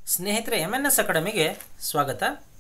ಸ್ನೇಹಿತರೆ M N S ಅಕಾಡೆಮಿಗೆ ಸ್ವಾಗತ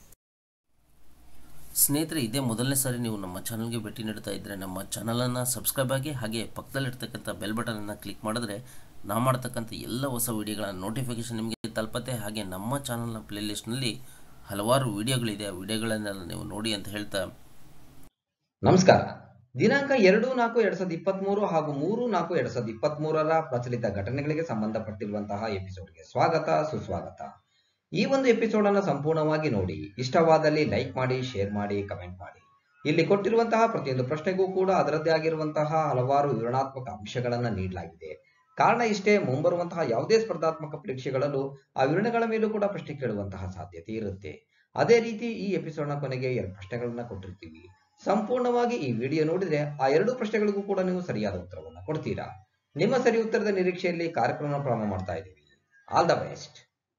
ಸ್ನೇಹಿತರೆ ಇದೇ ಮೊದಲನೇ ಸಾರಿ ನೀವು ನಮ್ಮ ಚಾನಲ್ಗೆ ಭೇಟಿ ನೀಡ್ತಾ ಇದ್ದರೆ ನಮ್ಮ ಚಾನಲನ್ನು ಸಬ್ಸ್ಕ್ರೈಬ್ ಆಗಿ ಹಾಗೆ ಪಕ್ಕದಲ್ಲಿರ್ತಕ್ಕಂಥ ಬೆಲ್ ಬಟನನ್ನು ಕ್ಲಿಕ್ ಮಾಡಿದ್ರೆ ನಾವು ಮಾಡ್ತಕ್ಕಂಥ ಎಲ್ಲ ಹೊಸ ವಿಡಿಯೋಗಳ ನೋಟಿಫಿಕೇಷನ್ ನಿಮಗೆ ತಲುಪತ್ತೆ ಹಾಗೆ ನಮ್ಮ ಚಾನಲ್ನ ಪ್ಲೇಲಿಸ್ಟ್ನಲ್ಲಿ ಹಲವಾರು ವಿಡಿಯೋಗಳಿದೆ ಆ ವಿಡಿಯೋಗಳನ್ನೆಲ್ಲ ನೀವು ನೋಡಿ ಅಂತ ಹೇಳ್ತಾ ನಮಸ್ಕಾರ ದಿನಾಂಕ ಎರಡು ನಾಲ್ಕು ಎರಡ್ ಸಾವಿರದ ಇಪ್ಪತ್ಮೂರು ಹಾಗೂ ಮೂರು ನಾಲ್ಕು ಎರಡ್ ಸಾವಿರದ ಇಪ್ಪತ್ಮೂರರ ಪ್ರಚಲಿತ ಘಟನೆಗಳಿಗೆ ಸಂಬಂಧಪಟ್ಟಿರುವಂತಹ ಎಪಿಸೋಡ್ಗೆ ಸ್ವಾಗತ ಸುಸ್ವಾಗತ ಈ ಒಂದು ಎಪಿಸೋಡ್ ಅನ್ನು ಸಂಪೂರ್ಣವಾಗಿ ನೋಡಿ ಇಷ್ಟವಾದಲ್ಲಿ ಲೈಕ್ ಮಾಡಿ ಶೇರ್ ಮಾಡಿ ಕಮೆಂಟ್ ಮಾಡಿ ಇಲ್ಲಿ ಕೊಟ್ಟಿರುವಂತಹ ಪ್ರತಿಯೊಂದು ಪ್ರಶ್ನೆಗೂ ಕೂಡ ಅದರದ್ದೇ ಆಗಿರುವಂತಹ ಹಲವಾರು ವಿವರಣಾತ್ಮಕ ಅಂಶಗಳನ್ನ ನೀಡಲಾಗಿದೆ ಕಾರಣ ಇಷ್ಟೇ ಮುಂಬರುವಂತಹ ಯಾವುದೇ ಸ್ಪರ್ಧಾತ್ಮಕ ಪರೀಕ್ಷೆಗಳಲ್ಲೂ ಆ ವಿವರಣೆಗಳ ಮೇಲೂ ಕೂಡ ಪ್ರಶ್ನೆ ಕೇಳುವಂತಹ ಸಾಧ್ಯತೆ ಇರುತ್ತೆ ಅದೇ ರೀತಿ ಈ ಎಪಿಸೋಡ್ನ ಕೊನೆಗೆ ಎರಡು ಪ್ರಶ್ನೆಗಳನ್ನ ಕೊಟ್ಟಿರ್ತೀವಿ ಸಂಪೂರ್ಣವಾಗಿ ಈ ವಿಡಿಯೋ ನೋಡಿದ್ರೆ ಆ ಎರಡು ಪ್ರಶ್ನೆಗಳಿಗೂ ಕೂಡ ನೀವು ಸರಿಯಾದ ಉತ್ತರವನ್ನು ಕೊಡ್ತೀರಾ ನಿಮ್ಮ ಸರಿ ಉತ್ತರದ ನಿರೀಕ್ಷೆಯಲ್ಲಿ ಕಾರ್ಯಕ್ರಮ ಪ್ರಾರಂಭ ಮಾಡ್ತಾ ಇದ್ದೀವಿ ಆಲ್ ದ ಬೆಸ್ಟ್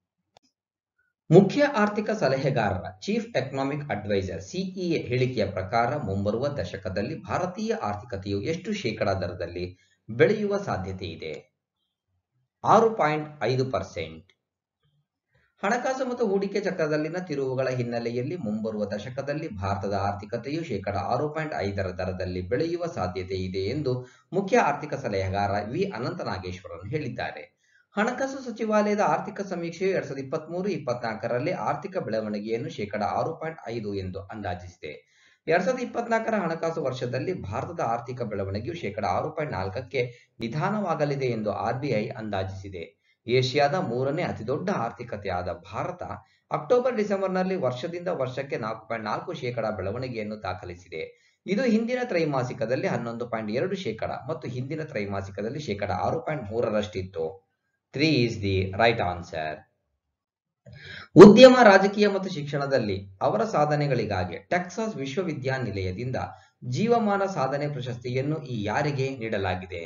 ಮುಖ್ಯ ಆರ್ಥಿಕ ಸಲಹೆಗಾರರ ಚೀಫ್ ಎಕನಾಮಿಕ್ ಅಡ್ವೈಸರ್ ಸಿಇಎ ಹೇಳಿಕೆಯ ಪ್ರಕಾರ ಮುಂಬರುವ ದಶಕದಲ್ಲಿ ಭಾರತೀಯ ಆರ್ಥಿಕತೆಯು ಎಷ್ಟು ಶೇಕಡಾ ದರದಲ್ಲಿ ಬೆಳೆಯುವ ಸಾಧ್ಯತೆ ಇದೆ ಆರು ಪಾಯಿಂಟ್ ಐದು ಪರ್ಸೆಂಟ್ ಹಣಕಾಸು ಮತ್ತು ಹೂಡಿಕೆ ಚಕ್ರದಲ್ಲಿನ ತಿರುವುಗಳ ಹಿನ್ನೆಲೆಯಲ್ಲಿ ಮುಂಬರುವ ದಶಕದಲ್ಲಿ ಭಾರತದ ಆರ್ಥಿಕತೆಯು ಶೇಕಡ ಆರು ಪಾಯಿಂಟ್ ಐದರ ದರದಲ್ಲಿ ಬೆಳೆಯುವ ಸಾಧ್ಯತೆ ಇದೆ ಎಂದು ಮುಖ್ಯ ಆರ್ಥಿಕ ಸಲಹೆಗಾರ ವಿ ಅನಂತ ನಾಗೇಶ್ವರನ್ ಹೇಳಿದ್ದಾರೆ ಹಣಕಾಸು ಸಚಿವಾಲಯದ ಆರ್ಥಿಕ ಸಮೀಕ್ಷೆಯು ಎರಡ್ ಸಾವಿರದ ಇಪ್ಪತ್ಮೂರು ಇಪ್ಪತ್ನಾಲ್ಕರಲ್ಲಿ ಆರ್ಥಿಕ ಬೆಳವಣಿಗೆಯನ್ನು ಶೇಕಡ ಆರು ಪಾಯಿಂಟ್ ಐದು ಎಂದು ಅಂದಾಜಿಸಿದೆ ಎರಡ್ ಸಾವಿರದ ಇಪ್ಪತ್ನಾಲ್ಕರ ಹಣಕಾಸು ವರ್ಷದಲ್ಲಿ ಭಾರತದ ಆರ್ಥಿಕ ಬೆಳವಣಿಗೆಯು ಶೇಕಡ ಆರು ಪಾಯಿಂಟ್ ನಾಲ್ಕಕ್ಕೆ ನಿಧಾನವಾಗಲಿದೆ ಎಂದು ಆರ್ಬಿಐ ಅಂದಾಜಿಸಿದೆ ಏಷ್ಯಾದ ಮೂರನೇ ಅತಿದೊಡ್ಡ ಆರ್ಥಿಕತೆಯಾದ ಭಾರತ ಅಕ್ಟೋಬರ್ ಡಿಸೆಂಬರ್ನಲ್ಲಿ ವರ್ಷದಿಂದ ವರ್ಷಕ್ಕೆ ನಾಲ್ಕು ಪಾಯಿಂಟ್ ನಾಲ್ಕು ಶೇಕಡ ಬೆಳವಣಿಗೆಯನ್ನು ದಾಖಲಿಸಿದೆ ಇದು ಹಿಂದಿನ ತ್ರೈಮಾಸಿಕದಲ್ಲಿ ಹನ್ನೊಂದು ಪಾಯಿಂಟ್ ಎರಡು ಶೇಕಡ ಮತ್ತು ಹಿಂದಿನ ತ್ರೈಮಾಸಿಕದಲ್ಲಿ ಶೇಕಡ ಆರು ಪಾಯಿಂಟ್ ಮೂರರಷ್ಟಿತ್ತು three is the right answer ಉದ್ಯಮ ರಾಜಕೀಯ ಮತ್ತು ಶಿಕ್ಷಣದಲ್ಲಿ ಅವರ ಸಾಧನೆಗಳಿಗಾಗಿ ಟೆಕ್ಸಾಸ್ ವಿಶ್ವವಿದ್ಯಾನಿಲಯದಿಂದ ಜೀವಮಾನ ಸಾಧನೆ ಪ್ರಶಸ್ತಿಯನ್ನು ಈ ಯಾರಿಗೆ ನೀಡಲಾಗಿದೆ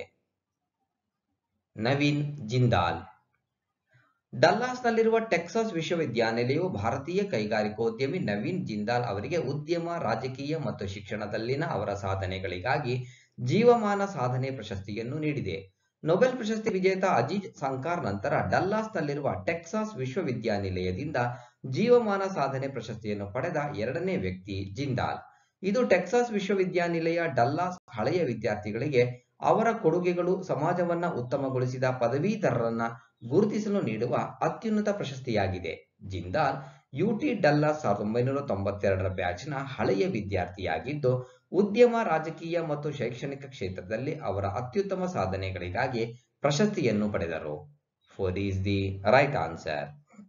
ನವೀನ್ ಜಿಂದಾಲ್ ಡಲ್ಲಾಸ್ನಲ್ಲಿರುವ ಟೆಕ್ಸಾಸ್ ವಿಶ್ವವಿದ್ಯಾನಿಲಯವು ಭಾರತೀಯ ಕೈಗಾರಿಕೋದ್ಯಮಿ ನವೀನ್ ಜಿಂದಾಲ್ ಅವರಿಗೆ ಉದ್ಯಮ ರಾಜಕೀಯ ಮತ್ತು ಶಿಕ್ಷಣದಲ್ಲಿನ ಅವರ ಸಾಧನೆಗಳಿಗಾಗಿ ಜೀವಮಾನ ಸಾಧನೆ ಪ್ರಶಸ್ತಿಯನ್ನು ನೀಡಿದೆ ನೊಬೆಲ್ ಪ್ರಶಸ್ತಿ ವಿಜೇತ ಅಜೀಜ್ ಸಂಕಾರ್ ನಂತರ ಡಲ್ಲಾಸ್ನಲ್ಲಿರುವ ಟೆಕ್ಸಾಸ್ ವಿಶ್ವವಿದ್ಯಾನಿಲಯದಿಂದ ಜೀವಮಾನ ಸಾಧನೆ ಪ್ರಶಸ್ತಿಯನ್ನು ಪಡೆದ ಎರಡನೇ ವ್ಯಕ್ತಿ ಜಿಂದಾಲ್ ಇದು ಟೆಕ್ಸಾಸ್ ವಿಶ್ವವಿದ್ಯಾನಿಲಯ ಡಲ್ಲಾಸ್ ಹಳೆಯ ವಿದ್ಯಾರ್ಥಿಗಳಿಗೆ ಅವರ ಕೊಡುಗೆಗಳು ಸಮಾಜವನ್ನ ಉತ್ತಮಗೊಳಿಸಿದ ಪದವೀಧರರನ್ನ ಗುರುತಿಸಲು ನೀಡುವ ಅತ್ಯುನ್ನತ ಪ್ರಶಸ್ತಿಯಾಗಿದೆ ಜಿಂದಾಲ್ ಯುಟಿ ಡಲ್ಲಾಸ್ ಸಾವಿರದ ಒಂಬೈನೂರ ತೊಂಬತ್ತೆರಡರ ಬ್ಯಾಚ್ನ ಹಳೆಯ ವಿದ್ಯಾರ್ಥಿಯಾಗಿದ್ದು ಉದ್ಯಮ ರಾಜಕೀಯ ಮತ್ತು ಶೈಕ್ಷಣಿಕ ಕ್ಷೇತ್ರದಲ್ಲಿ ಅವರ ಅತ್ಯುತ್ತಮ ಸಾಧನೆಗಳಿಗಾಗಿ ಪ್ರಶಸ್ತಿಯನ್ನು ಪಡೆದರು four is the right answer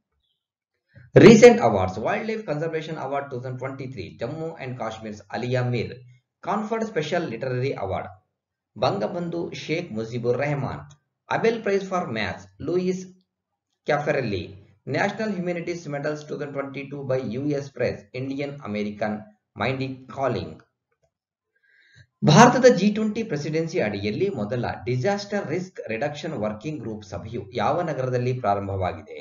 recent awards wildlife conservation award two thousand twenty three Jammu and Kashmir's Aliya Mir conferred special literary award Bangabandhu Sheikh Mujibur Rahman Abel prize for maths Louis Caffarelli national humanities medals two thousand twenty two by US press Indian American Mindy Kaling ಭಾರತದ G twenty presidency ಅಡಿಯಲ್ಲಿ ಮೊದಲ disaster risk reduction working group ಸಭೆಯು ಯಾವ ನಗರದಲ್ಲಿ ಪ್ರಾರಂಭವಾಗಿದೆ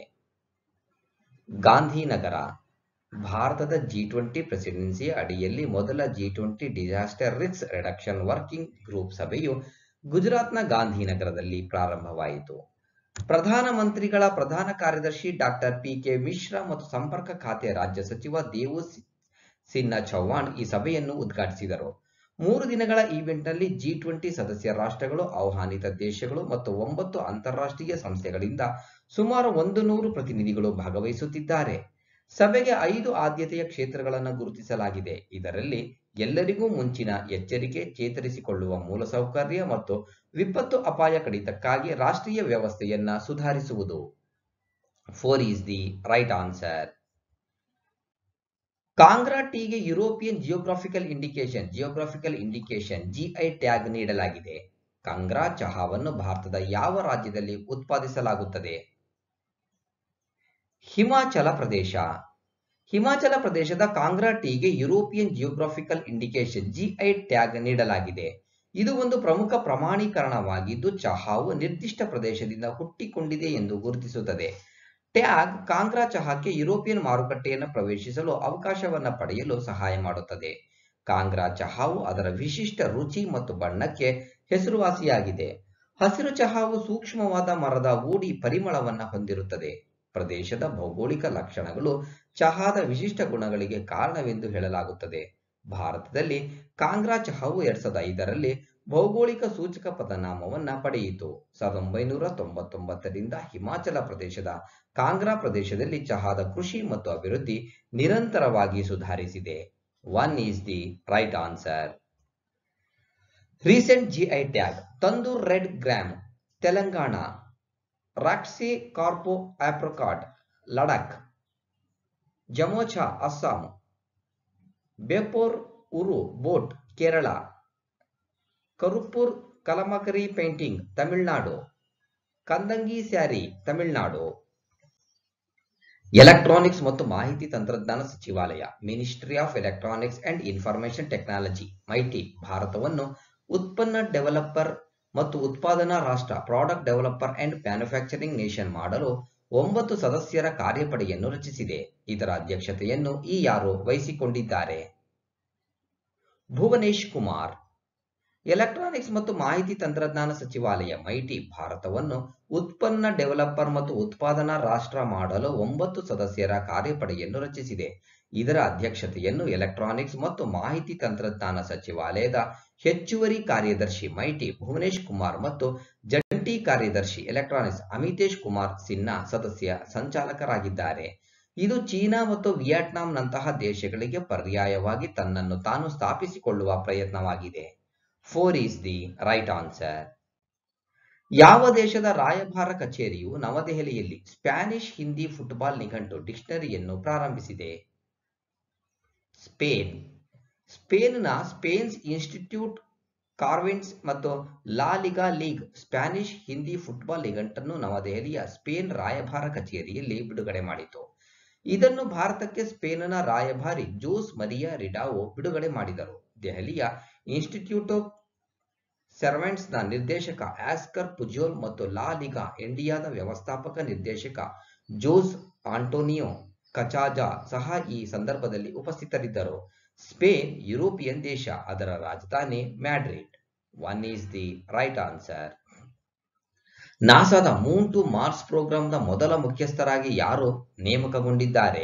ಗಾಂಧಿನಗರ ಭಾರತದ G twenty presidency ಅಡಿಯಲ್ಲಿ ಮೊದಲ G twenty disaster risk reduction working group ಸಭೆಯು ಗುಜರಾತ್ನ ಗಾಂಧಿನಗರದಲ್ಲಿ ಪ್ರಾರಂಭವಾಯಿತು ಪ್ರಧಾನಮಂತ್ರಿಗಳ ಪ್ರಧಾನ ಕಾರ್ಯದರ್ಶಿ ಡಾಕ್ಟರ್ ಪಿ ಕೆ ಮಿಶ್ರಾ ಮತ್ತು ಸಂಪರ್ಕ ಖಾತೆ ರಾಜ್ಯ ಸಚಿವ ದೇವು ಸಿನ್ಹಾ ಚೌಹಾಣ್ ಈ ಸಭೆಯನ್ನು ಉದ್ಘಾಟಿಸಿದರು ಮೂರು ದಿನಗಳ ಈವೆಂಟ್ನಲ್ಲಿ ಜಿ ಟ್ವೆಂಟಿ ಸದಸ್ಯ ರಾಷ್ಟ್ರಗಳು ಆಹ್ವಾನಿತ ದೇಶಗಳು ಮತ್ತು ಒಂಬತ್ತು ಅಂತಾರಾಷ್ಟ್ರೀಯ ಸಂಸ್ಥೆಗಳಿಂದ ಸುಮಾರು ಒಂದು ನೂರು ಪ್ರತಿನಿಧಿಗಳು ಭಾಗವಹಿಸುತ್ತಿದ್ದಾರೆ ಸಭೆಗೆ ಐದು ಆದ್ಯತೆಯ ಕ್ಷೇತ್ರಗಳನ್ನು ಗುರುತಿಸಲಾಗಿದೆ ಇದರಲ್ಲಿ ಎಲ್ಲರಿಗೂ ಮುಂಚಿನ ಎಚ್ಚರಿಕೆ ಚೇತರಿಸಿಕೊಳ್ಳುವ ಮೂಲಸೌಕರ್ಯ ಮತ್ತು ವಿಪತ್ತು ಅಪಾಯ ಕಡಿತಕ್ಕಾಗಿ ರಾಷ್ಟ್ರೀಯ ವ್ಯವಸ್ಥೆಯನ್ನ ಸುಧಾರಿಸುವುದು four is the right answer Kangra ಟೀಗೆ European geographical indication geographical indication GI tag ನೀಡಲಾಗಿದೆ ಕಾಂಗ್ರಾ ಚಹಾವನ್ನು ಭಾರತದ ಯಾವ ರಾಜ್ಯದಲ್ಲಿ ಉತ್ಪಾದಿಸಲಾಗುತ್ತದೆ ಹಿಮಾಚಲ ಪ್ರದೇಶ ಹಿಮಾಚಲ ಪ್ರದೇಶದ ಕಾಂಗ್ರಾ ಟೀಗೆ European geographical indication GI tag ನೀಡಲಾಗಿದೆ ಇದು ಒಂದು ಪ್ರಮುಖ ಪ್ರಮಾಣೀಕರಣವಾಗಿದ್ದು ಚಹಾವು ನಿರ್ದಿಷ್ಟ ಪ್ರದೇಶದಿಂದ ಹುಟ್ಟಿಕೊಂಡಿದೆ ಎಂದು ಗುರುತಿಸುತ್ತದೆ ಟ್ಯಾಗ್ ಕಾಂಗ್ರಾ ಚಹಾಕ್ಕೆ ಯುರೋಪಿಯನ್ ಮಾರುಕಟ್ಟೆಯನ್ನು ಪ್ರವೇಶಿಸಲು ಅವಕಾಶವನ್ನ ಪಡೆಯಲು ಸಹಾಯ ಮಾಡುತ್ತದೆ ಕಾಂಗ್ರಾ ಚಹಾವು ಅದರ ವಿಶಿಷ್ಟ ರುಚಿ ಮತ್ತು ಬಣ್ಣಕ್ಕೆ ಹೆಸರುವಾಸಿಯಾಗಿದೆ ಹಸಿರು ಚಹಾವು ಸೂಕ್ಷ್ಮವಾದ ಮರದ ಊಡಿ ಪರಿಮಳವನ್ನ ಹೊಂದಿರುತ್ತದೆ ಪ್ರದೇಶದ ಭೌಗೋಳಿಕ ಲಕ್ಷಣಗಳು ಚಹಾದ ವಿಶಿಷ್ಟ ಗುಣಗಳಿಗೆ ಕಾರಣವೆಂದು ಹೇಳಲಾಗುತ್ತದೆ ಭಾರತದಲ್ಲಿ ಕಾಂಗ್ರಾ ಚಹಾವು ಎರಡ್ ಸಾವಿರದ ಐದರಲ್ಲಿ ಭೌಗೋಳಿಕ ಸೂಚಕ ಪದನಾಮವನ್ನ ಪಡೆಯಿತು ಸಾವಿರದ ಒಂಬೈನೂರ ತೊಂಬತ್ತೊಂಬತ್ತರಿಂದ ಹಿಮಾಚಲ ಪ್ರದೇಶದ ಕಾಂಗ್ರಾ ಪ್ರದೇಶದಲ್ಲಿ ಚಹಾದ ಕೃಷಿ ಮತ್ತು ಅಭಿವೃದ್ಧಿ ನಿರಂತರವಾಗಿ ಸುಧಾರಿಸಿದೆ one is the right answer recent GI tag Tandur red gram Telangana Raktsey Karpo apricot Ladakh Jamocha Assam Beypore Uru boat Kerala Karuppur Kalamkari painting Tamil Nadu Kandangi sari Tamil Nadu electronics ಮತ್ತು ಮಾಹಿತಿ ತಂತ್ರಜ್ಞಾನ ಸಚಿವಾಲಯ ministry of electronics and information technology MeitY ಭಾರತವನ್ನು ಉತ್ಪನ್ನ ಡೆವಲಪರ್ ಮತ್ತು ಉತ್ಪಾದನಾ ರಾಷ್ಟ್ರ product developer and manufacturing nation ಮಾಡಲು ಒಂಬತ್ತು ಸದಸ್ಯರ ಕಾರ್ಯಪಡೆಯನ್ನು ರಚಿಸಿದೆ ಇದರ ಅಧ್ಯಕ್ಷತೆಯನ್ನು ಈ ಯಾರು ವಹಿಸಿಕೊಂಡಿದ್ದಾರೆ ಭುವನೇಶ್ ಕುಮಾರ್ ಎಲೆಕ್ಟ್ರಾನಿಕ್ಸ್ ಮತ್ತು ಮಾಹಿತಿ ತಂತ್ರಜ್ಞಾನ ಸಚಿವಾಲಯ ಮೈಟಿ ಭಾರತವನ್ನು ಉತ್ಪನ್ನ ಡೆವಲಪರ್ ಮತ್ತು ಉತ್ಪಾದನಾ ರಾಷ್ಟ್ರ ಮಾಡಲು ಒಂಬತ್ತು ಸದಸ್ಯರ ಕಾರ್ಯಪಡೆಯನ್ನು ರಚಿಸಿದೆ ಇದರ ಅಧ್ಯಕ್ಷತೆಯನ್ನು ಎಲೆಕ್ಟ್ರಾನಿಕ್ಸ್ ಮತ್ತು ಮಾಹಿತಿ ತಂತ್ರಜ್ಞಾನ ಸಚಿವಾಲಯದ ಹೆಚ್ಚುವರಿ ಕಾರ್ಯದರ್ಶಿ ಮೈಟಿ ಭುವನೇಶ್ ಕುಮಾರ್ ಮತ್ತು ಜಂಟಿ ಕಾರ್ಯದರ್ಶಿ ಎಲೆಕ್ಟ್ರಾನಿಕ್ಸ್ ಅಮಿತೇಶ್ ಕುಮಾರ್ ಸಿನ್ಹಾ ಸದಸ್ಯ ಸಂಚಾಲಕರಾಗಿದ್ದಾರೆ ಇದು ಚೀನಾ ಮತ್ತು ವಿಯೆಟ್ನಾಂನಂತಹ ದೇಶಗಳಿಗೆ ಪರ್ಯಾಯವಾಗಿ ತನ್ನನ್ನು ತಾನು ಸ್ಥಾಪಿಸಿಕೊಳ್ಳುವ ಪ್ರಯತ್ನವಾಗಿದೆ four is the right answer ಯಾವ ದೇಶದ ರಾಯಭಾರ ಕಚೇರಿಯು ನವದೆಹಲಿಯಲ್ಲಿ ಸ್ಪ್ಯಾನಿಷ್ ಹಿಂದಿ ಫುಟ್ಬಾಲ್ ನಿಘಂಟು ಡಿಕ್ಷನರಿಯನ್ನು ಪ್ರಾರಂಭಿಸಿದೆ ಸ್ಪೇನ್ ಸ್ಪೇನ್ನ ಸ್ಪೇನ್ಸ್ ಇನ್ಸ್ಟಿಟ್ಯೂಟ್ ಕಾರ್ವಿನ್ಸ್ ಮತ್ತು La Liga league Spanish Hindi football ನಿಘಂಟನ್ನು ನವದೆಹಲಿಯ ಸ್ಪೇನ್ ರಾಯಭಾರ ಕಚೇರಿಯಲ್ಲಿ ಬಿಡುಗಡೆ ಮಾಡಿತು ಇದನ್ನು ಭಾರತಕ್ಕೆ ಸ್ಪೇನ್ನ ರಾಯಭಾರಿ ಜೋಸ್ ಮರಿಯಾ ರಿಡಾವೋ ಬಿಡುಗಡೆ ಮಾಡಿದರು ದೆಹಲಿಯ ಇನ್ಸ್ಟಿಟ್ಯೂಟ್ ಆಫ್ ಸರ್ವೆಂಟ್ಸ್ನ ನಿರ್ದೇಶಕ ಆಸ್ಕರ್ ಪುಜೋಲ್ ಮತ್ತು ಲಾ ಲಿಗಾ ಇಂಡಿಯಾದ ವ್ಯವಸ್ಥಾಪಕ ನಿರ್ದೇಶಕ ಜೋಸ್ ಆಂಟೋನಿಯೋ ಕಚಾಜಾ ಸಹ ಈ ಸಂದರ್ಭದಲ್ಲಿ ಉಪಸ್ಥಿತರಿದ್ದರು ಸ್ಪೇನ್ ಯುರೋಪಿಯನ್ ದೇಶ ಅದರ ರಾಜಧಾನಿ Madrid one is the right answer ನಾಸಾದ ಮೂನ್ ಟು ಮಾರ್ಸ್ ಪ್ರೋಗ್ರಾಂನ ಮೊದಲ ಮುಖ್ಯಸ್ಥರಾಗಿ ಯಾರು ನೇಮಕಗೊಂಡಿದ್ದಾರೆ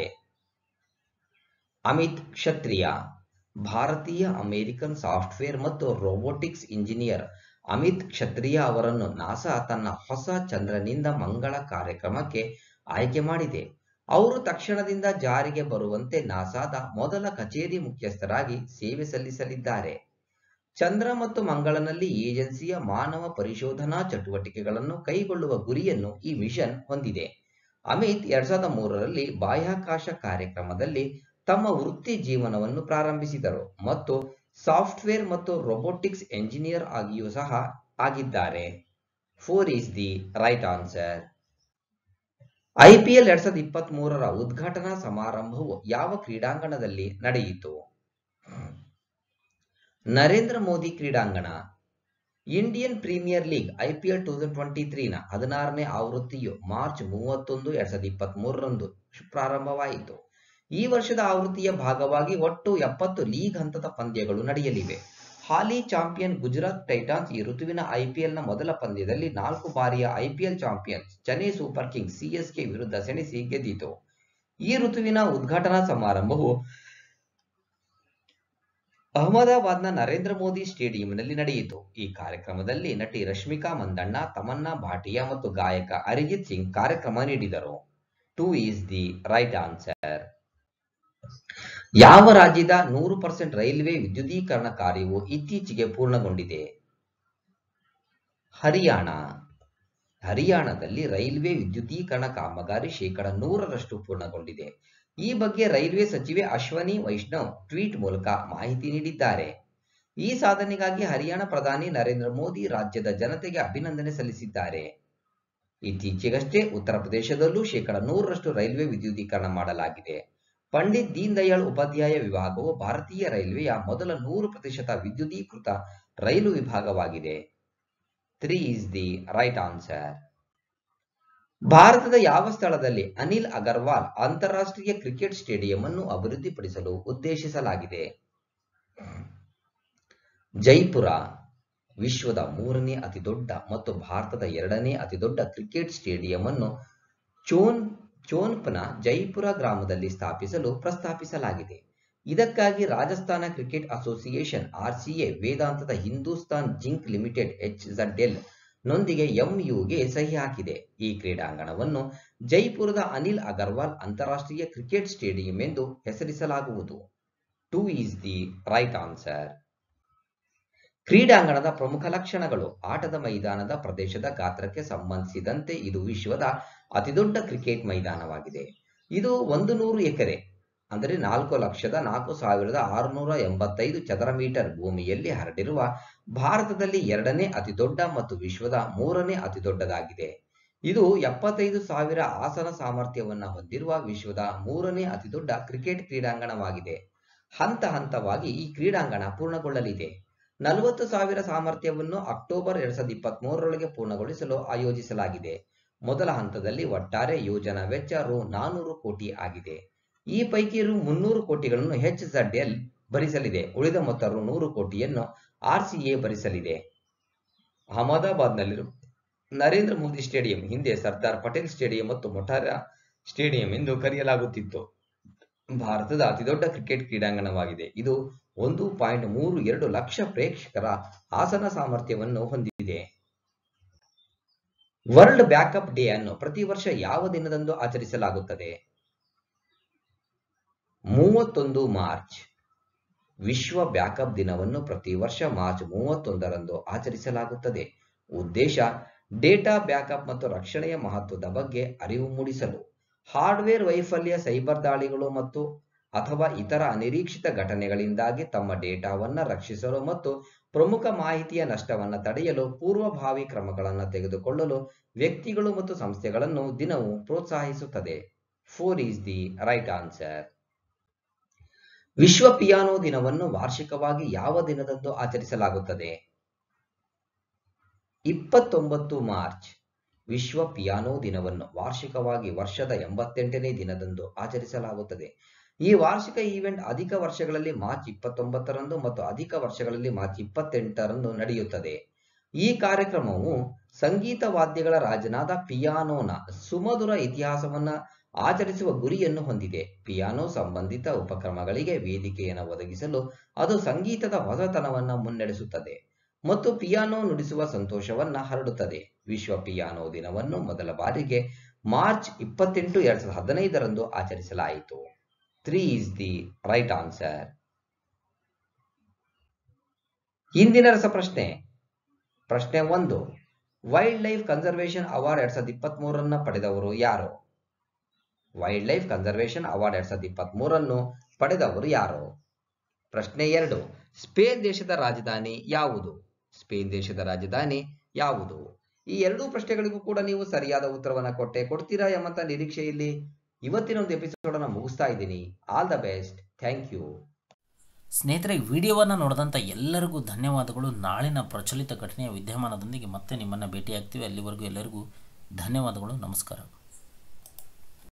ಅಮಿತ್ ಕ್ಷತ್ರಿಯ ಭಾರತೀಯ ಅಮೆರಿಕನ್ ಸಾಫ್ಟ್ವೇರ್ ಮತ್ತು ರೋಬೋಟಿಕ್ಸ್ ಇಂಜಿನಿಯರ್ ಅಮಿತ್ ಕ್ಷತ್ರಿಯ ಅವರನ್ನು ನಾಸಾ ತನ್ನ ಹೊಸ ಚಂದ್ರನಿಂದ ಮಂಗಳ ಕಾರ್ಯಕ್ರಮಕ್ಕೆ ಆಯ್ಕೆ ಮಾಡಿದೆ ಅವರು ತಕ್ಷಣದಿಂದ ಜಾರಿಗೆ ಬರುವಂತೆ ನಾಸಾದ ಮೊದಲ ಕಚೇರಿ ಮುಖ್ಯಸ್ಥರಾಗಿ ಸೇವೆ ಸಲ್ಲಿಸಲಿದ್ದಾರೆ ಚಂದ್ರ ಮತ್ತು ಮಂಗಳನಲ್ಲಿ ಏಜೆನ್ಸಿಯ ಮಾನವ ಪರಿಶೋಧನಾ ಚಟುವಟಿಕೆಗಳನ್ನು ಕೈಗೊಳ್ಳುವ ಗುರಿಯನ್ನು ಈ ಮಿಷನ್ ಹೊಂದಿದೆ ಅಮಿತ್ ಎರಡ್ ಸಾವಿರದ ಮೂರರಲ್ಲಿ ಬಾಹ್ಯಾಕಾಶ ಕಾರ್ಯಕ್ರಮದಲ್ಲಿ ತಮ್ಮ ವೃತ್ತಿ ಜೀವನವನ್ನು ಪ್ರಾರಂಭಿಸಿದರು ಮತ್ತು ಸಾಫ್ಟ್ವೇರ್ ಮತ್ತು ರೊಬೊಟಿಕ್ಸ್ ಎಂಜಿನಿಯರ್ ಆಗಿಯೂ ಸಹ ಆಗಿದ್ದಾರೆ four is the right answer IPL ಎರಡ್ ಸಾವಿರದ ಇಪ್ಪತ್ತ್ ಮೂರರ ಉದ್ಘಾಟನಾ ಸಮಾರಂಭವು ಯಾವ ಕ್ರೀಡಾಂಗಣದಲ್ಲಿ ನಡೆಯಿತು ನರೇಂದ್ರ ಮೋದಿ ಕ್ರೀಡಾಂಗಣ Indian Premier League IPL two thousand twenty ತ್ರೀನ ಹದಿನಾರನೇ ಆವೃತ್ತಿಯು ಮಾರ್ಚ್ ಮೂವತ್ತೊಂದು ಎರಡ್ ಸಾವಿರದ ಇಪ್ಪತ್ತ್ ಮೂರರಂದು ಪ್ರಾರಂಭವಾಯಿತು ಈ ವರ್ಷದ ಆವೃತ್ತಿಯ ಭಾಗವಾಗಿ ಒಟ್ಟು ಎಪ್ಪತ್ತು ಲೀಗ್ ಹಂತದ ಪಂದ್ಯಗಳು ನಡೆಯಲಿವೆ ಹಾಲಿ ಚಾಂಪಿಯನ್ ಗುಜರಾತ್ ಟೈಟಾನ್ಸ್ ಈ ಋತುವಿನ ಐಪಿಎಲ್ನ ಮೊದಲ ಪಂದ್ಯದಲ್ಲಿ ನಾಲ್ಕು ಬಾರಿಯ IPL champion Chennai super kings CSK ವಿರುದ್ಧ ಸೆಣಸಿ ಗೆದ್ದಿತು ಈ ಋತುವಿನ ಉದ್ಘಾಟನಾ ಸಮಾರಂಭವು ಅಹಮದಾಬಾದ್ನ ನರೇಂದ್ರ ಮೋದಿ ಸ್ಟೇಡಿಯಂನಲ್ಲಿ ನಡೆಯಿತು ಈ ಕಾರ್ಯಕ್ರಮದಲ್ಲಿ ನಟಿ ರಶ್ಮಿಕಾ ಮಂದಣ್ಣ ತಮನ್ನಾ ಭಾಟಿಯಾ ಮತ್ತು ಗಾಯಕ ಅರಿಜಿತ್ ಸಿಂಗ್ ಕಾರ್ಯಕ್ರಮ ನೀಡಿದರು two is the right answer ಯಾವ ರಾಜ್ಯದ ನೂರು ಪರ್ಸೆಂಟ್ ರೈಲ್ವೆ ವಿದ್ಯುದೀಕರಣ ಕಾರ್ಯವು ಇತ್ತೀಚೆಗೆ ಪೂರ್ಣಗೊಂಡಿದೆ ಹರಿಯಾಣ ಹರಿಯಾಣದಲ್ಲಿ ರೈಲ್ವೆ ವಿದ್ಯುದೀಕರಣ ಕಾಮಗಾರಿ ಶೇಕಡ ನೂರರಷ್ಟು ಪೂರ್ಣಗೊಂಡಿದೆ ಈ ಬಗ್ಗೆ ರೈಲ್ವೆ ಸಚಿವೆ ಅಶ್ವನಿ ವೈಷ್ಣವ್ ಟ್ವೀಟ್ ಮೂಲಕ ಮಾಹಿತಿ ನೀಡಿದ್ದಾರೆ ಈ ಸಾಧನೆಗಾಗಿ ಹರಿಯಾಣ ಪ್ರಧಾನಿ ನರೇಂದ್ರ ಮೋದಿ ರಾಜ್ಯದ ಜನತೆಗೆ ಅಭಿನಂದನೆ ಸಲ್ಲಿಸಿದ್ದಾರೆ ಇತ್ತೀಚೆಗಷ್ಟೇ ಉತ್ತರ ಪ್ರದೇಶದಲ್ಲೂ ಶೇಕಡ ನೂರರಷ್ಟು ರೈಲ್ವೆ ವಿದ್ಯುದೀಕರಣ ಮಾಡಲಾಗಿದೆ ಪಂಡಿತ್ ದೀನ್ ದಯಾಳ್ ಉಪಾಧ್ಯಾಯ ವಿಭಾಗವು ಭಾರತೀಯ ರೈಲ್ವೆಯ ಮೊದಲ ನೂರು ಪ್ರತಿಶತ ವಿದ್ಯುದೀಕೃತ ರೈಲು ವಿಭಾಗವಾಗಿದೆ three is the right answer ಭಾರತದ ಯಾವ ಸ್ಥಳದಲ್ಲಿ ಅನಿಲ್ ಅಗರ್ವಾಲ್ ಅಂತಾರಾಷ್ಟ್ರೀಯ ಕ್ರಿಕೆಟ್ ಸ್ಟೇಡಿಯಂ ಅನ್ನು ಅಭಿವೃದ್ಧಿಪಡಿಸಲು ಉದ್ದೇಶಿಸಲಾಗಿದೆ ಜೈಪುರ ವಿಶ್ವದ ಮೂರನೇ ಅತಿದೊಡ್ಡ ಮತ್ತು ಭಾರತದ ಎರಡನೇ ಅತಿದೊಡ್ಡ ಕ್ರಿಕೆಟ್ ಸ್ಟೇಡಿಯಂ ಅನ್ನು ಚೋನ್ ಚೋನ್ಪ್ನ ಜೈಪುರ ಗ್ರಾಮದಲ್ಲಿ ಸ್ಥಾಪಿಸಲು ಪ್ರಸ್ತಾಪಿಸಲಾಗಿದೆ ಇದಕ್ಕಾಗಿ ರಾಜಸ್ಥಾನ ಕ್ರಿಕೆಟ್ ಅಸೋಸಿಯೇಷನ್ ಆರ್ಸಿಎ ವೇದಾಂತದ ಹಿಂದೂಸ್ತಾನ್ ಜಿಂಕ್ ಲಿಮಿಟೆಡ್ ಎಚ್ಝಡ್ಎಲ್ ನೊಂದಿಗೆ ಎಂಯುಗೆ ಸಹಿ ಹಾಕಿದೆ ಈ ಕ್ರೀಡಾಂಗಣವನ್ನು ಜೈಪುರದ ಅನಿಲ್ ಅಗರ್ವಾಲ್ ಅಂತಾರಾಷ್ಟ್ರೀಯ ಕ್ರಿಕೆಟ್ ಸ್ಟೇಡಿಯಂ ಎಂದು ಹೆಸರಿಸಲಾಗುವುದು two is the right answer ಕ್ರೀಡಾಂಗಣದ ಪ್ರಮುಖ ಲಕ್ಷಣಗಳು ಆಟದ ಮೈದಾನದ ಪ್ರದೇಶದ ಗಾತ್ರಕ್ಕೆ ಸಂಬಂಧಿಸಿದಂತೆ ಇದು ವಿಶ್ವದ ಅತಿದೊಡ್ಡ ಕ್ರಿಕೆಟ್ ಮೈದಾನವಾಗಿದೆ ಇದು ಒಂದು ನೂರು ಎಕರೆ ಅಂದರೆ ನಾಲ್ಕು ಲಕ್ಷದ ನಾಲ್ಕು ಸಾವಿರದ ಆರುನೂರ ಎಂಬತ್ತೈದು ಚದರ ಮೀಟರ್ ಭೂಮಿಯಲ್ಲಿ ಹರಡಿರುವ ಭಾರತದಲ್ಲಿ ಎರಡನೇ ಅತಿದೊಡ್ಡ ಮತ್ತು ವಿಶ್ವದ ಮೂರನೇ ಅತಿದೊಡ್ಡದಾಗಿದೆ ಇದು ಎಪ್ಪತ್ತೈದು ಸಾವಿರ ಆಸನ ಸಾಮರ್ಥ್ಯವನ್ನ ಹೊಂದಿರುವ ವಿಶ್ವದ ಮೂರನೇ ಅತಿದೊಡ್ಡ ಕ್ರಿಕೆಟ್ ಕ್ರೀಡಾಂಗಣವಾಗಿದೆ ಹಂತ ಹಂತವಾಗಿ ಈ ಕ್ರೀಡಾಂಗಣ ಪೂರ್ಣಗೊಳ್ಳಲಿದೆ ನಲವತ್ತು ಸಾವಿರ ಸಾಮರ್ಥ್ಯವನ್ನು ಅಕ್ಟೋಬರ್ ಎರಡ್ ಸಾವಿರದ ಇಪ್ಪತ್ತ್ ಮೂರರೊಳಗೆ ಪೂರ್ಣಗೊಳಿಸಲು ಆಯೋಜಿಸಲಾಗಿದೆ ಮೊದಲ ಹಂತದಲ್ಲಿ ಒಟ್ಟಾರೆ ಯೋಜನಾ ವೆಚ್ಚ ರು ನಾನೂರು ಕೋಟಿ ಆಗಿದೆ ಈ ಪೈಕಿ ರು ಮುನ್ನೂರು ಕೋಟಿಗಳನ್ನು ಎಚ್ ಎಲ್ ಭರಿಸಲಿದೆ ಉಳಿದ ಮೊತ್ತ ರು ನೂರು ಕೋಟಿಯನ್ನು ಆರ್ಸಿಎ ಭರಿಸಲಿದೆ ಅಹಮದಾಬಾದ್ನಲ್ಲಿರುವ ನರೇಂದ್ರ ಮೋದಿ ಸ್ಟೇಡಿಯಂ ಹಿಂದೆ ಸರ್ದಾರ್ ಪಟೇಲ್ ಸ್ಟೇಡಿಯಂ ಮತ್ತು ಮೊಟಾರಾ ಸ್ಟೇಡಿಯಂ ಎಂದು ಕರೆಯಲಾಗುತ್ತಿತ್ತು ಭಾರತದ ಅತಿದೊಡ್ಡ ಕ್ರಿಕೆಟ್ ಕ್ರೀಡಾಂಗಣವಾಗಿದೆ ಇದು ಒಂದು ಪಾಯಿಂಟ್ ಮೂರು ಎರಡು ಲಕ್ಷ ಪ್ರೇಕ್ಷಕರ ಆಸನ ಸಾಮರ್ಥ್ಯವನ್ನು ಹೊಂದಿದೆ ವರ್ಲ್ಡ್ ಬ್ಯಾಕಪ್ ಡೇ ಅನ್ನು ಪ್ರತಿ ವರ್ಷ ಯಾವ ದಿನದಂದು ಆಚರಿಸಲಾಗುತ್ತದೆ ಮೂವತ್ತೊಂದು ಮಾರ್ಚ್ ವಿಶ್ವ ಬ್ಯಾಕಪ್ ದಿನವನ್ನು ಪ್ರತಿ ವರ್ಷ ಮಾರ್ಚ್ ಮೂವತ್ತೊಂದರಂದು ಆಚರಿಸಲಾಗುತ್ತದೆ ಉದ್ದೇಶ ಡೇಟಾ ಬ್ಯಾಕಪ್ ಮತ್ತು ರಕ್ಷಣೆಯ ಮಹತ್ವದ ಬಗ್ಗೆ ಅರಿವು ಮೂಡಿಸಲು ಹಾರ್ಡ್ವೇರ್ ವೈಫಲ್ಯ ಸೈಬರ್ ದಾಳಿಗಳು ಮತ್ತು ಅಥವಾ ಇತರ ಅನಿರೀಕ್ಷಿತ ಘಟನೆಗಳಿಂದಾಗಿ ತಮ್ಮ ಡೇಟಾವನ್ನು ರಕ್ಷಿಸಲು ಮತ್ತು ಪ್ರಮುಖ ಮಾಹಿತಿಯ ನಷ್ಟವನ್ನು ತಡೆಯಲು ಪೂರ್ವಭಾವಿ ಕ್ರಮಗಳನ್ನು ತೆಗೆದುಕೊಳ್ಳಲು ವ್ಯಕ್ತಿಗಳು ಮತ್ತು ಸಂಸ್ಥೆಗಳನ್ನು ದಿನವು ಪ್ರೋತ್ಸಾಹಿಸುತ್ತದೆ four is the right answer ವಿಶ್ವ ಪಿಯಾನೋ ದಿನವನ್ನು ವಾರ್ಷಿಕವಾಗಿ ಯಾವ ದಿನದಂದು ಆಚರಿಸಲಾಗುತ್ತದೆ ಇಪ್ಪತ್ತೊಂಬತ್ತು ಮಾರ್ಚ್ ವಿಶ್ವ ಪಿಯಾನೋ ದಿನವನ್ನು ವಾರ್ಷಿಕವಾಗಿ ವರ್ಷದ ಎಂಬತ್ತೆಂಟನೇ ದಿನದಂದು ಆಚರಿಸಲಾಗುತ್ತದೆ ಈ ವಾರ್ಷಿಕ ಈವೆಂಟ್ ಅಧಿಕ ವರ್ಷಗಳಲ್ಲಿ ಮಾರ್ಚ್ ಇಪ್ಪತ್ತೊಂಬತ್ತರಂದು ಮತ್ತು ಅಧಿಕ ವರ್ಷಗಳಲ್ಲಿ ಮಾರ್ಚ್ ಇಪ್ಪತ್ತೆಂಟರಂದು ನಡೆಯುತ್ತದೆ ಈ ಕಾರ್ಯಕ್ರಮವು ಸಂಗೀತ ವಾದ್ಯಗಳ ರಾಜನಾದ ಪಿಯಾನೋನ ಸುಮಧುರ ಇತಿಹಾಸವನ್ನ ಆಚರಿಸುವ ಗುರಿಯನ್ನು ಹೊಂದಿದೆ ಪಿಯಾನೋ ಸಂಬಂಧಿತ ಉಪಕ್ರಮಗಳಿಗೆ ವೇದಿಕೆಯನ್ನು ಒದಗಿಸಲು ಅದು ಸಂಗೀತದ ಹೊಸತನವನ್ನ ಮುನ್ನಡೆಸುತ್ತದೆ ಮತ್ತು ಪಿಯಾನೋ ನುಡಿಸುವ ಸಂತೋಷವನ್ನ ಹರಡುತ್ತದೆ ವಿಶ್ವ ಪಿಯಾನೋ ದಿನವನ್ನು ಮೊದಲ ಬಾರಿಗೆ ಮಾರ್ಚ್ ಇಪ್ಪತ್ತೆಂಟು ಎರಡ್ ಸಾವಿರದ ಹದಿನೈದರಂದು ಆಚರಿಸಲಾಯಿತು three is the right answer ಇಂದಿನ ರಸಪ್ರಶ್ನೆ ಪ್ರಶ್ನೆ ಒಂದು ವೈಲ್ಡ್ ಲೈಫ್ ಕನ್ಸರ್ವೇಷನ್ ಅವಾರ್ಡ್ ಎರಡ್ ಸಾವಿರದ ಇಪ್ಪತ್ತ್ ಮೂರನ್ನ ಪಡೆದವರು ಯಾರು ವೈಲ್ಡ್ ಲೈಫ್ ಕನ್ಸರ್ವೇಷನ್ ಅವಾರ್ಡ್ ಎರಡ್ ಸಾವಿರದ ಇಪ್ಪತ್ತ್ ಮೂರನ್ನು ಪಡೆದವರು ಯಾರು ಪ್ರಶ್ನೆ ಎರಡು ಸ್ಪೇನ್ ದೇಶದ ರಾಜಧಾನಿ ಯಾವುದು ಸ್ಪೇನ್ ದೇಶದ ರಾಜಧಾನಿ ಯಾವುದು ಈ ಎರಡೂ ಪ್ರಶ್ನೆಗಳಿಗೂ ಕೂಡ ನೀವು ಸರಿಯಾದ ಉತ್ತರವನ್ನ ಕೊಟ್ಟೆ ಕೊಡ್ತೀರಾ ಎಂಬಂತ ನಿರೀಕ್ಷೆಯಲ್ಲಿ ಇವತ್ತಿನ ಒಂದು ಎಪಿಸೋಡ್ ಅನ್ನ ಮುಗಿಸ್ತಾ ಇದ್ದೀನಿ all the best thank you ಸ್ನೇಹಿತರೆ ವಿಡಿಯೋವನ್ನು ನೋಡಿದಂಥ ಎಲ್ಲರಿಗೂ ಧನ್ಯವಾದಗಳು ನಾಳಿನ ಪ್ರಚಲಿತ ಘಟನೆಯ ವಿದ್ಯಮಾನದೊಂದಿಗೆ ಮತ್ತೆ ನಿಮ್ಮನ್ನು ಭೇಟಿಯಾಗ್ತೀವಿ ಅಲ್ಲಿವರೆಗೂ ಎಲ್ಲರಿಗೂ ಧನ್ಯವಾದಗಳು ನಮಸ್ಕಾರ